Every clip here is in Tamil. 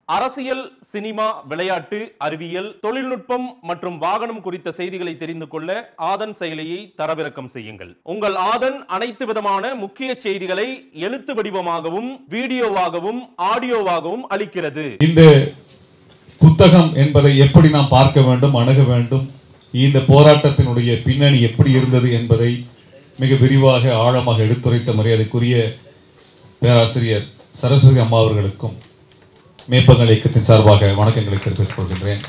அரசியல் சினிமா விளையாட்டு அறிவியல் தொழில்நுட்பம் மற்றும் வாகனம் குறித்த செய்திகளை தெரிந்து கொள்ள ஆதன் செயலியை தரவிறக்கம் செய்யுங்கள் உங்கள் ஆதன் அனைத்து விதமான முக்கிய செய்திகளை எழுத்து வடிவமாகவும் வீடியோவாகவும் ஆடியோவாகவும் அளிக்கிறது இந்த புத்தகம் என்பதை எப்படி நாம் பார்க்க வேண்டும் அணுக வேண்டும் இந்த போராட்டத்தினுடைய பின்னணி எப்படி இருந்தது என்பதை மிக விரிவாக ஆழமாக எடுத்துரைத்த மரியாதைக்குரிய பேராசிரியர் சரஸ்வதி அம்மா அவர்களுக்கும் மேற்பங்கள் இயக்கத்தின் சார்பாக வணக்கங்களை தெரிவித்துக் கொள்கின்றேன்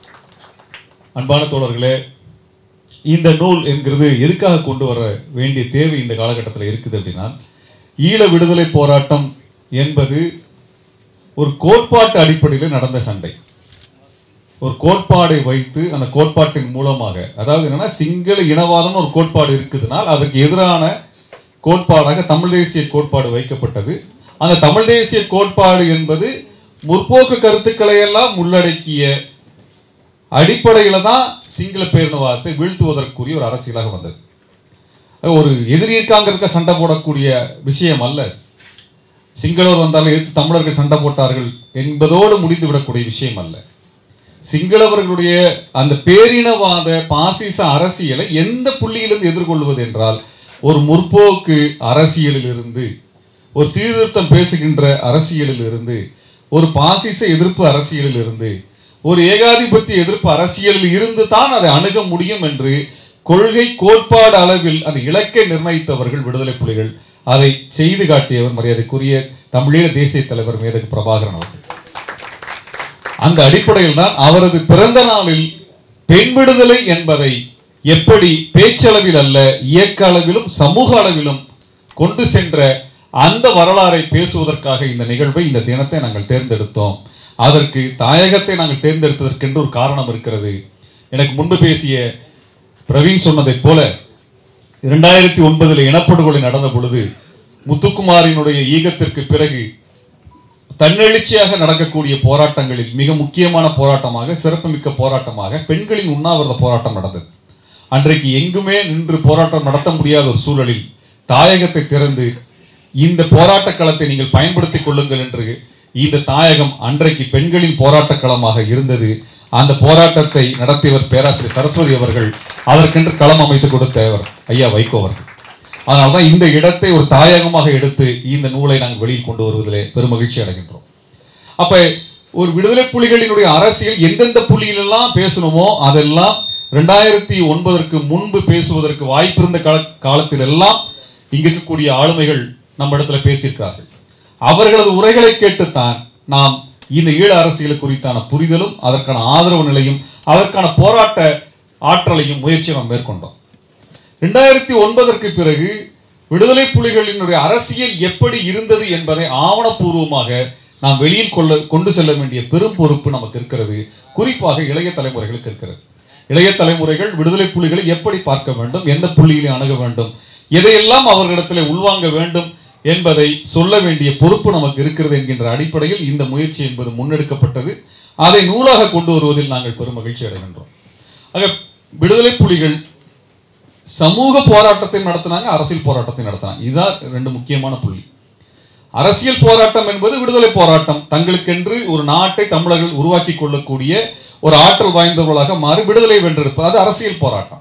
அன்பான தோழர்களே இந்த நூல் என்கிறது எதுக்காக கொண்டு வர வேண்டிய தேவை இந்த காலகட்டத்தில் இருக்குது அப்படின்னா ஈழ விடுதலை போராட்டம் என்பது ஒரு கோட்பாட்டு அடிப்படையில் நடந்த சண்டை ஒரு கோட்பாடை வைத்து அந்த கோட்பாட்டின் மூலமாக அதாவது என்னன்னா சிங்கள இனவாதம் ஒரு கோட்பாடு இருக்குதுனால் அதற்கு எதிரான கோட்பாடாக தமிழ் தேசிய கோட்பாடு வைக்கப்பட்டது அந்த தமிழ் தேசிய கோட்பாடு என்பது முற்போக்கு கருத்துக்களை எல்லாம் உள்ளடக்கிய அடிப்படையில தான் சிங்கள பேரினவாதத்தை வீழ்த்துவதற்குரிய ஒரு அரசியலாக வந்தது ஒரு எதிரி இருக்காங்கிறதுக்கு சண்டை போடக்கூடிய விஷயம் அல்ல சிங்களவர் வந்தாலும் எதிர்த்து தமிழர்கள் சண்டை போட்டார்கள் என்பதோடு முடிந்து விடக்கூடிய விஷயம் அல்ல சிங்களவர்களுடைய அந்த பேரினவாத பாசிச அரசியலை எந்த புள்ளியிலிருந்து எதிர்கொள்வது என்றால் ஒரு முற்போக்கு அரசியலில் இருந்து ஒரு சீர்திருத்தம் பேசுகின்ற அரசியலில் இருந்து ஒரு பாசிச எதிர்ப்பு அரசியலில் இருந்து ஒரு ஏகாதிபத்திய எதிர்ப்பு அரசியலில் இருந்து தான் அதை அணுக முடியும் என்று கொள்கை கோட்பாடு அளவில் அந்த இலக்கை நிர்ணயித்தவர்கள் விடுதலை புலிகள் அதை செய்து காட்டியவர் மரியாதைக்குரிய தமிழீழ தேசிய தலைவர் மேதகு பிரபாகரன் அவர்கள் அந்த அடிப்படையில் தான் அவரது பிறந்த நாளில் பெண் விடுதலை என்பதை எப்படி பேச்சளவில் அல்ல இயக்க அளவிலும் சமூக அளவிலும் கொண்டு சென்ற அந்த வரலாறை பேசுவதற்காக இந்த நிகழ்வை இந்த தினத்தை நாங்கள் தேர்ந்தெடுத்தோம் அதற்கு தாயகத்தை நாங்கள் தேர்ந்தெடுத்ததற்கென்று ஒரு காரணம் இருக்கிறது எனக்கு முன்பு பேசிய பிரவீன் சொன்னதைப் போல இரண்டாயிரத்தி ஒன்பதில் இனப்படுகொலை நடந்த பொழுது முத்துக்குமாரினுடைய ஈகத்திற்கு பிறகு தன்னெழுச்சியாக நடக்கக்கூடிய போராட்டங்களில் மிக முக்கியமான போராட்டமாக சிறப்புமிக்க போராட்டமாக பெண்களின் உண்ணாவிரத போராட்டம் நடந்தது அன்றைக்கு எங்குமே நின்று போராட்டம் நடத்த முடியாத ஒரு சூழலில் தாயகத்தை திறந்து இந்த போராட்ட களத்தை நீங்கள் பயன்படுத்திக் கொள்ளுங்கள் என்று இந்த தாயகம் அன்றைக்கு பெண்களின் போராட்ட களமாக இருந்தது அந்த போராட்டத்தை நடத்தியவர் பேராசிரியர் சரஸ்வதி அவர்கள் அதற்கென்று களம் அமைத்து கொடுத்தவர் ஐயா வைகோ அவர்கள் அதனால்தான் இந்த இடத்தை ஒரு தாயகமாக எடுத்து இந்த நூலை நாங்கள் வெளியில் கொண்டு வருவதிலே பெருமகிழ்ச்சி அடைகின்றோம் அப்ப ஒரு விடுதலை புலிகளினுடைய அரசியல் எந்தெந்த புள்ளியிலெல்லாம் பேசணுமோ அதெல்லாம் ரெண்டாயிரத்தி ஒன்பதற்கு முன்பு பேசுவதற்கு வாய்ப்பிருந்த கால காலத்தில் எல்லாம் இங்க இருக்கக்கூடிய ஆளுமைகள் நம்ம இடத்துல பேசியிருக்கிறார்கள் அவர்களது உரைகளை கேட்டுத்தான் நாம் இந்த ஈழ அரசியல் குறித்தான புரிதலும் அதற்கான ஆதரவு நிலையும் அதற்கான போராட்ட ஆற்றலையும் முயற்சியை நாம் மேற்கொண்டோம் ரெண்டாயிரத்தி ஒன்பதற்கு பிறகு விடுதலை புலிகளினுடைய அரசியல் எப்படி இருந்தது என்பதை ஆவணப்பூர்வமாக நாம் வெளியில் கொள்ள கொண்டு செல்ல வேண்டிய பெரும் பொறுப்பு நமக்கு இருக்கிறது குறிப்பாக இளைய தலைமுறைகளுக்கு இருக்கிறது இளைய தலைமுறைகள் விடுதலை புலிகளை எப்படி பார்க்க வேண்டும் எந்த புள்ளியிலே அணுக வேண்டும் எதையெல்லாம் அவர்களிடத்தில் உள்வாங்க வேண்டும் என்பதை சொல்ல வேண்டிய பொறுப்பு நமக்கு இருக்கிறது என்கின்ற அடிப்படையில் இந்த முயற்சி என்பது முன்னெடுக்கப்பட்டது அதை நூலாக கொண்டு வருவதில் நாங்கள் பெரும் மகிழ்ச்சி அடைகின்றோம் ஆக விடுதலை புலிகள் சமூக போராட்டத்தை நடத்தினாங்க அரசியல் போராட்டத்தை நடத்தினாங்க இதுதான் ரெண்டு முக்கியமான புள்ளி அரசியல் போராட்டம் என்பது விடுதலை போராட்டம் தங்களுக்கென்று ஒரு நாட்டை தமிழர்கள் உருவாக்கி கொள்ளக்கூடிய ஒரு ஆற்றல் வாய்ந்தவர்களாக மாறி விடுதலை வென்றிருப்பது அது அரசியல் போராட்டம்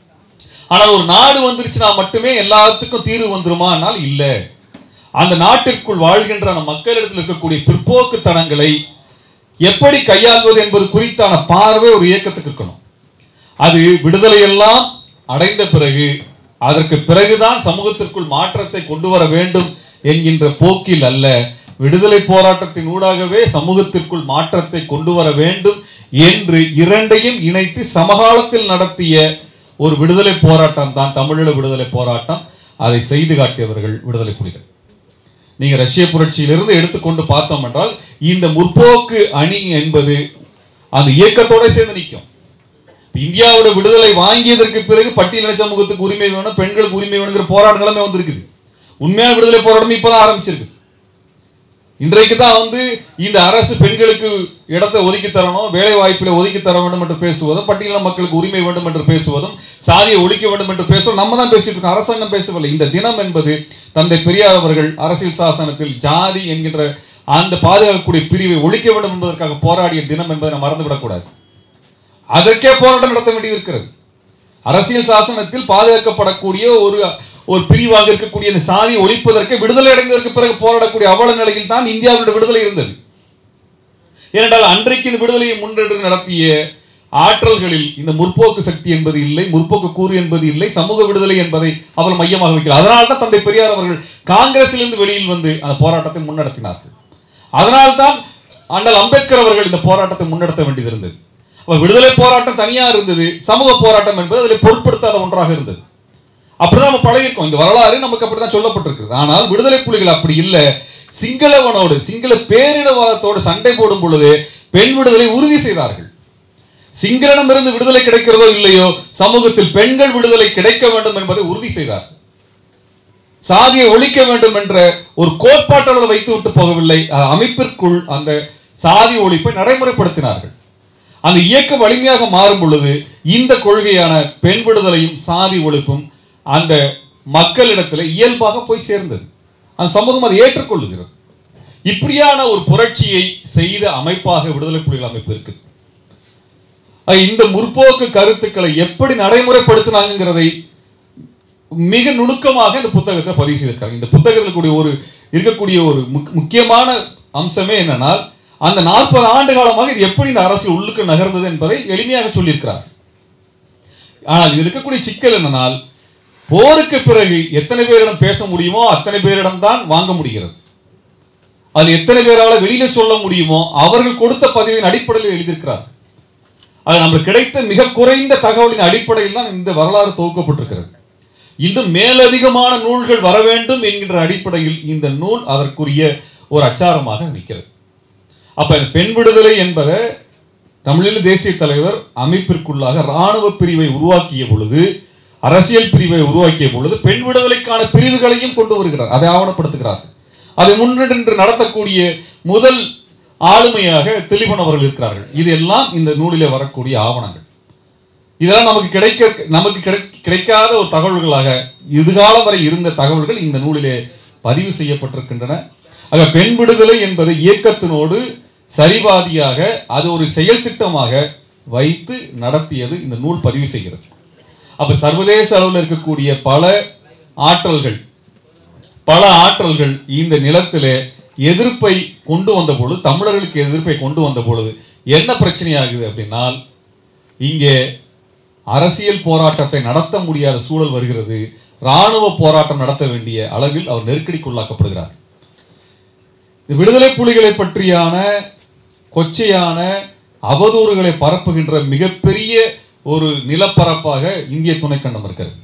ஆனால் ஒரு நாடு வந்துருச்சுன்னா மட்டுமே எல்லாத்துக்கும் தீர்வு வந்துருமானால் இல்ல அந்த நாட்டிற்குள் வாழ்கின்ற அந்த மக்களிடத்தில் இருக்கக்கூடிய பிற்போக்குத்தனங்களை எப்படி கையாள்வது என்பது குறித்தான பார்வை ஒரு இயக்கத்துக்கு இருக்கணும் அது விடுதலை எல்லாம் அடைந்த பிறகு அதற்கு பிறகுதான் சமூகத்திற்குள் மாற்றத்தை கொண்டு வர வேண்டும் என்கின்ற போக்கில் அல்ல விடுதலை போராட்டத்தின் ஊடாகவே சமூகத்திற்குள் மாற்றத்தை கொண்டு வர வேண்டும் என்று இரண்டையும் இணைத்து சமகாலத்தில் நடத்திய ஒரு விடுதலை போராட்டம் தான் தமிழீழ விடுதலை போராட்டம் அதை செய்து காட்டியவர்கள் விடுதலை புலிகள் நீங்க ரஷ்ய புரட்சியிலிருந்து எடுத்துக்கொண்டு பார்த்தோம் என்றால் இந்த முற்போக்கு அணி என்பது அந்த இயக்கத்தோட சேர்ந்து நிற்கும் இந்தியாவோட விடுதலை வாங்கியதற்கு பிறகு பட்டியலின சமூகத்துக்கு உரிமை வேணும் பெண்களுக்கு உரிமை வேணுங்கிற போராட்டங்களுமே வந்திருக்குது உண்மையான விடுதலை போராட்டம் இப்பதான் ஆரம்பிச்சிருக்கு இன்றைக்கு தான் வந்து இந்த அரசு பெண்களுக்கு இடத்தை ஒதுக்கி தரணும் வேலை வாய்ப்பில் ஒதுக்கி தர வேண்டும் என்று பேசுவதும் பட்டியலின மக்களுக்கு உரிமை வேண்டும் என்று பேசுவதும் சாதியை ஒழிக்க வேண்டும் என்று பேசுவதும் நம்ம தான் பேசிட்டு இருக்கோம் அரசாங்கம் பேசவில்லை இந்த தினம் என்பது தந்தை பெரியார் அவர்கள் அரசியல் சாசனத்தில் ஜாதி என்கின்ற அந்த பாதுகாக்கக்கூடிய பிரிவை ஒழிக்க வேண்டும் என்பதற்காக போராடிய தினம் என்பதை நாம் மறந்துவிடக்கூடாது அதற்கே போராட்டம் நடத்த வேண்டியது இருக்கிறது அரசியல் சாசனத்தில் பாதுகாக்கப்படக்கூடிய ஒரு ஒரு பிரிவாக இருக்கக்கூடிய இந்த சாதியை ஒழிப்பதற்கு விடுதலை அடைந்ததற்கு பிறகு போராடக்கூடிய அவல நிலையில் தான் இந்தியாவுடைய விடுதலை இருந்தது ஏனென்றால் அன்றைக்கு இந்த விடுதலையை முன்னெடுத்து நடத்திய ஆற்றல்களில் இந்த முற்போக்கு சக்தி என்பது இல்லை முற்போக்கு கூறு என்பது இல்லை சமூக விடுதலை என்பதை அவர்கள் மையமாக வைக்கிறார் அதனால தான் தந்தை பெரியார் அவர்கள் காங்கிரசிலிருந்து வெளியில் வந்து அந்த போராட்டத்தை முன்னெடுத்தினார்கள் அதனால்தான் அண்ணல் அம்பேத்கர் அவர்கள் இந்த போராட்டத்தை முன்னெடுத்த வேண்டியது இருந்தது அப்ப விடுதலை போராட்டம் தனியா இருந்தது சமூக போராட்டம் என்பது அதில் பொருட்படுத்தாத ஒன்றாக இருந்தது அப்படிதான் நம்ம பழகிருக்கோம் இந்த வரலாறு நமக்கு அப்படிதான் சொல்லப்பட்டிருக்கு ஆனால் விடுதலை புலிகள் அப்படி இல்ல சிங்களவனோடு சிங்கள பேரினவாதத்தோடு சண்டை போடும் பொழுது பெண் விடுதலை உறுதி செய்தார்கள் சிங்களனிடமிருந்து விடுதலை கிடைக்கிறதோ இல்லையோ சமூகத்தில் பெண்கள் விடுதலை கிடைக்க வேண்டும் என்பதை உறுதி செய்தார் சாதியை ஒழிக்க வேண்டும் என்ற ஒரு கோட்பாட்டாளர் வைத்து விட்டு போகவில்லை அது அமைப்பிற்குள் அந்த சாதி ஒழிப்பை நடைமுறைப்படுத்தினார்கள் அந்த இயக்கம் வலிமையாக மாறும் பொழுது இந்த கொள்கையான பெண் விடுதலையும் சாதி ஒழிப்பும் அந்த மக்களிடத்தில் இயல்பாக போய் சேர்ந்தது அந்த சமூகம் அதை ஏற்றுக்கொள்ளுகிறது இப்படியான ஒரு புரட்சியை செய்த அமைப்பாக விடுதலை புலிகள் அமைப்பு இருக்குது அது இந்த முற்போக்கு கருத்துக்களை எப்படி நடைமுறைப்படுத்தினாங்கிறதை மிக நுணுக்கமாக இந்த புத்தகத்தை பதிவு செய்திருக்காங்க இந்த புத்தகத்தில் கூடிய ஒரு இருக்கக்கூடிய ஒரு முக்- முக்கியமான அம்சமே என்னன்னா அந்த நாற்பது ஆண்டு காலமாக இது எப்படி இந்த அரசியல் உள்ளுக்கு நகர்ந்தது என்பதை எளிமையாக சொல்லியிருக்கிறார் ஆனால் இது இருக்கக்கூடிய சிக்கல் என்னன்னால் போருக்கு பிறகு எத்தனை பேரிடம் பேச முடியுமோ அத்தனை பேரிடம் தான் வாங்க முடிகிறது அது எத்தனை பேரால வெளியில சொல்ல முடியுமோ அவர்கள் கொடுத்த பதிவின் அடிப்படையில் எழுதியிருக்கிறார் அது நமக்கு கிடைத்த மிக குறைந்த தகவலின் அடிப்படையில் தான் இந்த வரலாறு தொகுக்கப்பட்டிருக்கிறது இன்னும் மேலதிகமான நூல்கள் வர வேண்டும் என்கின்ற அடிப்படையில் இந்த நூல் அதற்குரிய ஒரு அச்சாரமாக நிற்கிறது அப்ப இந்த பெண் விடுதலை என்பதை தமிழில் தேசிய தலைவர் அமைப்பிற்குள்ளாக ராணுவ பிரிவை உருவாக்கிய பொழுது அரசியல் பிரிவை உருவாக்கிய பொழுது பெண் விடுதலைக்கான பிரிவுகளையும் கொண்டு வருகிறார் அதை ஆவணப்படுத்துகிறார் அதை முன்னின்று நடத்தக்கூடிய முதல் ஆளுமையாக தெளிவன் அவர்கள் இருக்கிறார்கள் இதெல்லாம் இந்த நூலிலே வரக்கூடிய ஆவணங்கள் இதெல்லாம் நமக்கு கிடைக்க நமக்கு கிடை- கிடைக்காத ஒரு தகவல்களாக இதுகாலம் வரை இருந்த தகவல்கள் இந்த நூலிலே பதிவு செய்யப்பட்டிருக்கின்றன ஆக பெண் விடுதலை என்பது இயக்கத்தினோடு சரிபாதியாக அது ஒரு செயல் திட்டமாக வைத்து நடத்தியது இந்த நூல் பதிவு செய்கிறது அப்ப சர்வதேச அளவில் இருக்கக்கூடிய பல ஆற்றல்கள் பல ஆற்றல்கள் இந்த நிலத்திலே எதிர்ப்பை கொண்டு வந்த பொழுது தமிழர்களுக்கு எதிர்ப்பை கொண்டு வந்த பொழுது என்ன பிரச்சனையாகுது அப்படின்னால் இங்கே அரசியல் போராட்டத்தை நடத்த முடியாத சூழல் வருகிறது ராணுவ போராட்டம் நடத்த வேண்டிய அளவில் அவர் நெருக்கடிக்குள்ளாக்கப்படுகிறார் இந்த விடுதலை புலிகளை பற்றியான கொச்சையான அவதூறுகளை பரப்புகின்ற மிகப்பெரிய ஒரு நிலப்பரப்பாக இந்திய துணைக்கண்டம் இருக்கிறது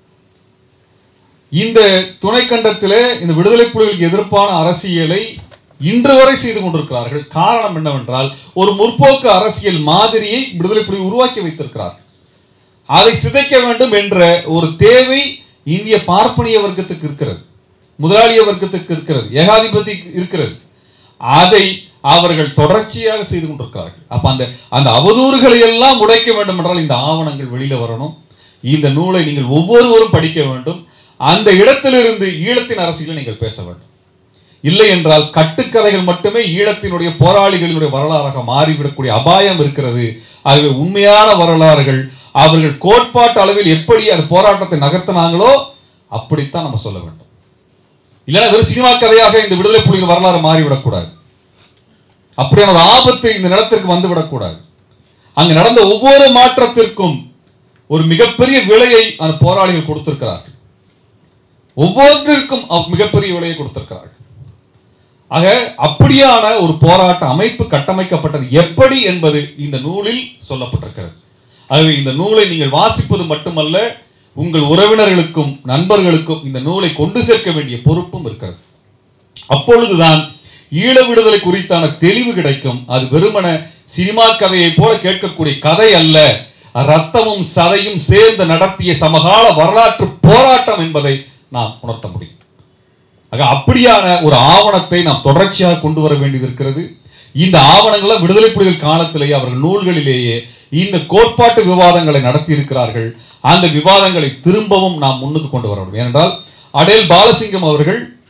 இந்த துணைக்கண்டத்திலே இந்த விடுதலை புலிகளுக்கு எதிர்ப்பான அரசியலை இன்று வரை செய்து கொண்டிருக்கிறார்கள் காரணம் என்னவென்றால் ஒரு முற்போக்கு அரசியல் மாதிரியை விடுதலை புலி உருவாக்கி வைத்திருக்கிறார்கள் அதை சிதைக்க வேண்டும் என்ற ஒரு தேவை இந்திய பார்ப்பனிய வர்க்கத்துக்கு இருக்கிறது முதலாளிய வர்க்கத்துக்கு இருக்கிறது ஏகாதிபதி இருக்கிறது அதை அவர்கள் தொடர்ச்சியாக செய்து கொண்டிருக்கிறார்கள் அப்ப அந்த அந்த அவதூறுகளை எல்லாம் உடைக்க வேண்டும் என்றால் இந்த ஆவணங்கள் வெளியில வரணும் இந்த நூலை நீங்கள் ஒவ்வொருவரும் படிக்க வேண்டும் அந்த இடத்திலிருந்து ஈழத்தின் அரசியலை நீங்கள் பேச வேண்டும் இல்லை என்றால் கட்டுக்கதைகள் மட்டுமே ஈழத்தினுடைய போராளிகளினுடைய வரலாறாக மாறிவிடக்கூடிய அபாயம் இருக்கிறது ஆகவே உண்மையான வரலாறுகள் அவர்கள் கோட்பாட்டு அளவில் எப்படி அந்த போராட்டத்தை நகர்த்தினாங்களோ அப்படித்தான் நம்ம சொல்ல வேண்டும் இல்லைன்னா வெறும் சினிமா கதையாக இந்த விடுதலை புலிகள் வரலாறு மாறிவிடக்கூடாது அப்படியான ஒரு ஆபத்து இந்த நிலத்திற்கு வந்துவிடக்கூடாது அங்கு நடந்த ஒவ்வொரு மாற்றத்திற்கும் ஒரு மிகப்பெரிய விலையை அந்த போராளிகள் கொடுத்திருக்கிறார்கள் ஒவ்வொன்றிற்கும் அவ் மிகப்பெரிய விலையை கொடுத்திருக்கிறார்கள் ஆக அப்படியான ஒரு போராட்ட அமைப்பு கட்டமைக்கப்பட்டது எப்படி என்பது இந்த நூலில் சொல்லப்பட்டிருக்கிறது ஆகவே இந்த நூலை நீங்கள் வாசிப்பது மட்டுமல்ல உங்கள் உறவினர்களுக்கும் நண்பர்களுக்கும் இந்த நூலை கொண்டு சேர்க்க வேண்டிய பொறுப்பும் இருக்கிறது அப்பொழுதுதான் ஈழ விடுதலை குறித்தான தெளிவு கிடைக்கும் அது வெறுமன சினிமா கதையை போல கேட்கக்கூடிய கதை அல்ல ரத்தமும் சதையும் சேர்ந்து நடத்திய சமகால வரலாற்று போராட்டம் என்பதை நாம் உணர்த்த முடியும் ஆக அப்படியான ஒரு ஆவணத்தை நாம் தொடர்ச்சியாக கொண்டு வர வேண்டியது இருக்கிறது இந்த ஆவணங்களை விடுதலை புலிகள் காலத்திலேயே அவர்கள் நூல்களிலேயே இந்த கோட்பாட்டு விவாதங்களை நடத்தி இருக்கிறார்கள் அந்த விவாதங்களை திரும்பவும் நாம் முன்னுக்கு கொண்டு வர வேண்டும் ஏனென்றால் அடேல் பாலசிங்கம் அவர்கள்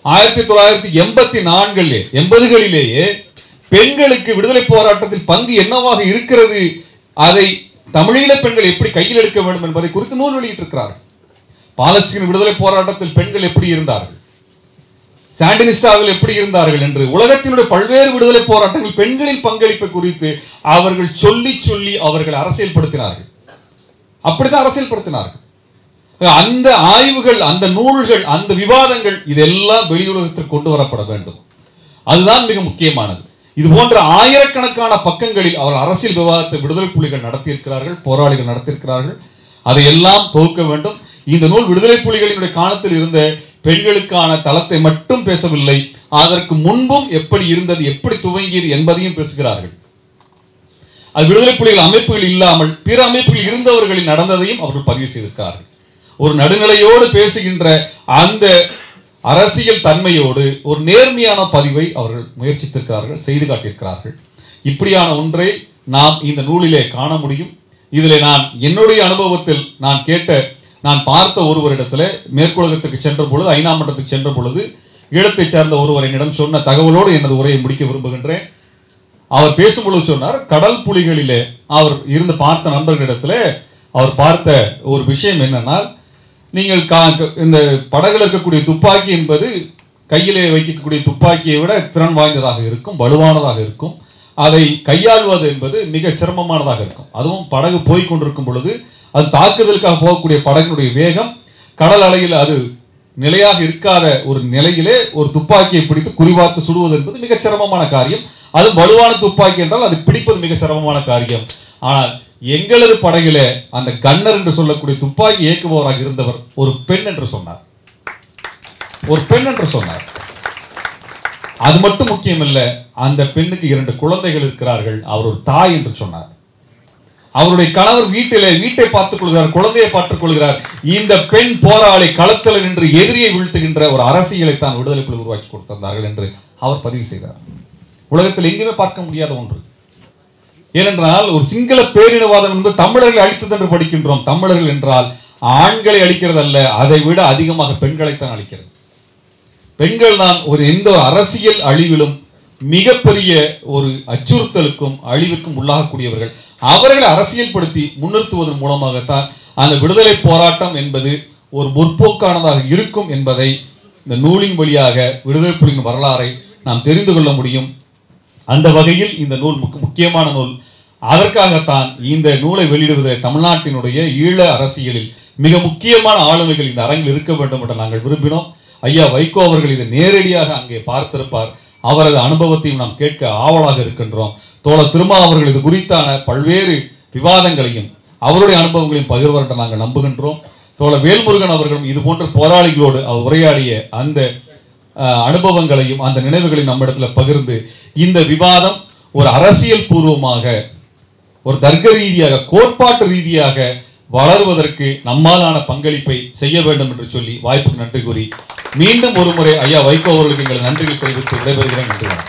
ஆயிரத்தி தொள்ளாயிரத்தி எண்பத்தி நான்கிலே எண்பதுகளிலேயே பெண்களுக்கு விடுதலை போராட்டத்தில் பங்கு என்னவாக இருக்கிறது அதை தமிழீழ பெண்கள் எப்படி கையில் எடுக்க வேண்டும் என்பதை குறித்து நூல் வெளியிட்டிருக்கிறார்கள் பாலஸ்தீன விடுதலை போராட்டத்தில் பெண்கள் எப்படி இருந்தார்கள் சாண்டினிஸ்டாவில் எப்படி இருந்தார்கள் என்று உலகத்தினுடைய பல்வேறு விடுதலை போராட்டங்கள் பெண்களின் பங்களிப்பை குறித்து அவர்கள் சொல்லி சொல்லி அவர்கள் அரசியல்படுத்தினார்கள் அப்படித்தான் அரசியல்படுத்தினார்கள் அந்த ஆய்வுகள் அந்த நூல்கள் அந்த விவாதங்கள் இதெல்லாம் வெளியுலகத்திற்கு கொண்டு வரப்பட வேண்டும் அதுதான் மிக முக்கியமானது இது போன்ற ஆயிரக்கணக்கான பக்கங்களில் அவர் அரசியல் விவாதத்தை விடுதலை புலிகள் நடத்தியிருக்கிறார்கள் போராளிகள் நடத்தியிருக்கிறார்கள் அதையெல்லாம் தொகுக்க வேண்டும் இந்த நூல் விடுதலை புலிகளினுடைய காலத்தில் இருந்த பெண்களுக்கான தளத்தை மட்டும் பேசவில்லை அதற்கு முன்பும் எப்படி இருந்தது எப்படி துவங்கியது என்பதையும் பேசுகிறார்கள் அது விடுதலை புலிகள் அமைப்புகள் இல்லாமல் பிற அமைப்புகள் இருந்தவர்களில் நடந்ததையும் அவர்கள் பதிவு செய்திருக்கிறார்கள் ஒரு நடுநிலையோடு பேசுகின்ற அந்த அரசியல் தன்மையோடு ஒரு நேர்மையான பதிவை அவர்கள் முயற்சித்திருக்கிறார்கள் செய்து காட்டியிருக்கிறார்கள் இப்படியான ஒன்றை நாம் இந்த நூலிலே காண முடியும் இதிலே நான் என்னுடைய அனுபவத்தில் நான் கேட்ட நான் பார்த்த ஒருவரிடத்துல மேற்குலகத்துக்கு சென்ற பொழுது ஐநா மன்றத்துக்கு சென்ற பொழுது ஈழத்தைச் சேர்ந்த ஒருவர் என்னிடம் சொன்ன தகவலோடு எனது உரையை முடிக்க விரும்புகின்றேன் அவர் பேசும்பொழுது சொன்னார் கடல் புலிகளிலே அவர் இருந்து பார்த்த நண்பர்களிடத்துல அவர் பார்த்த ஒரு விஷயம் என்னன்னா நீங்கள் கா- இந்த படகுல இருக்கக்கூடிய துப்பாக்கி என்பது கையிலே வைக்கக்கூடிய துப்பாக்கியை விட திறன் வாய்ந்ததாக இருக்கும் வலுவானதாக இருக்கும் அதை கையாள்வது என்பது மிக சிரமமானதாக இருக்கும் அதுவும் படகு போய் கொண்டிருக்கும் பொழுது அது தாக்குதலுக்காக போகக்கூடிய படகினுடைய வேகம் கடல் அலையில் அது நிலையாக இருக்காத ஒரு நிலையிலே ஒரு துப்பாக்கியை பிடித்து குறிபார்த்து சுடுவது என்பது மிக சிரமமான காரியம் அது வலுவான துப்பாக்கி என்றால் அது பிடிப்பது மிக சிரமமான காரியம் ஆனால் எங்களது படகில அந்த கன்னர் என்று சொல்லக்கூடிய துப்பாக்கி இயக்குபவராக இருந்தவர் ஒரு பெண் என்று சொன்னார் ஒரு பெண் என்று சொன்னார் அது மட்டும் முக்கியமல்ல அந்த பெண்ணுக்கு இரண்டு குழந்தைகள் இருக்கிறார்கள் அவர் ஒரு தாய் என்று சொன்னார் அவருடைய கணவர் வீட்டிலே வீட்டை பார்த்துக் கொள்கிறார் குழந்தையை பார்த்துக் கொள்கிறார் இந்த பெண் போராளி களத்தில் நின்று எதிரியை வீழ்த்துகின்ற ஒரு அரசியலை தான் விடுதலை புலி உருவாக்கி கொடுத்திருந்தார்கள் என்று அவர் பதிவு செய்தார் உலகத்தில் எங்குமே பார்க்க முடியாத ஒன்று ஏனென்றால் ஒரு சிங்கள பேரினவாதம் என்பது தமிழர்கள் அழித்தது என்று படிக்கின்றோம் தமிழர்கள் என்றால் ஆண்களை அழிக்கிறது அல்ல அதை விட அதிகமாக பெண்களைத்தான் அழிக்கிறது பெண்கள் தான் ஒரு எந்த அரசியல் அழிவிலும் மிகப்பெரிய ஒரு அச்சுறுத்தலுக்கும் அழிவுக்கும் உள்ளாகக்கூடியவர்கள் அவர்களை அரசியல்படுத்தி முன்னிறுத்துவதன் மூலமாகத்தான் அந்த விடுதலை போராட்டம் என்பது ஒரு முற்போக்கானதாக இருக்கும் என்பதை இந்த நூலின் வழியாக விடுதலை புலியின் வரலாறை நாம் தெரிந்து கொள்ள முடியும் அந்த வகையில் இந்த நூல் முக்க- முக்கியமான நூல் அதற்காகத்தான் இந்த நூலை வெளியிடுவதை தமிழ்நாட்டினுடைய ஈழ அரசியலில் மிக முக்கியமான ஆளுமைகள் இந்த அரங்கில் இருக்க வேண்டும் என்று நாங்கள் விரும்பினோம் ஐயா வைகோ அவர்கள் இதை நேரடியாக அங்கே பார்த்திருப்பார் அவரது அனுபவத்தையும் நாம் கேட்க ஆவலாக இருக்கின்றோம் தோழர் திருமா அவர்கள் இது குறித்தான பல்வேறு விவாதங்களையும் அவருடைய அனுபவங்களையும் பகிர்வார் என்று நாங்கள் நம்புகின்றோம் தோழர் வேல்முருகன் அவர்களும் இது போன்ற போராளிகளோடு அவர் உரையாடிய அந்த அஹ், அனுபவங்களையும் அந்த நினைவுகளையும் நம்மிடத்துல பகிர்ந்து இந்த விவாதம் ஒரு அரசியல் பூர்வமாக ஒரு தர்க்க ரீதியாக கோட்பாட்டு ரீதியாக வளருவதற்கு நம்மாலான பங்களிப்பை செய்ய வேண்டும் என்று சொல்லி வாய்ப்புக்கு நன்றி கூறி மீண்டும் ஒருமுறை ஐயா வைகோ அவர்களுக்கு எங்கள் நன்றிகள் தெரிவித்து விடைபெறுகிறேன் நன்றி வணக்கம்.